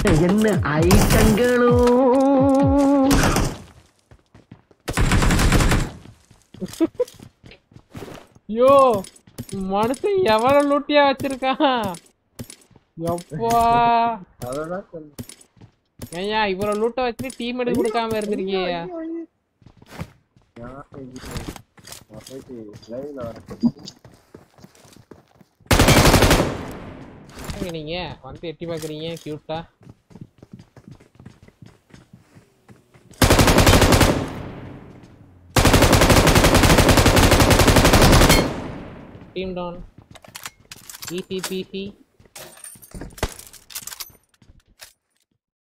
என்ன ஐட்டங்களோ யோ மனுஷன் எவ்வளவு லூட்டியா வச்சிருக்கான் எப்பா அதோட சொன்னேன். ஐயா இவ்வளவு லூட்ட வச்சுட்டு டீம் எடுத்து கொடுக்காம இருந்திருக்கியா யார் இது? நான் போயிட்டு live ல வரேன். என்னங்க நீங்க வந்து எட்டி பாக்குறீங்க கியூட்டா டீம் டவுன் பிசி பிசி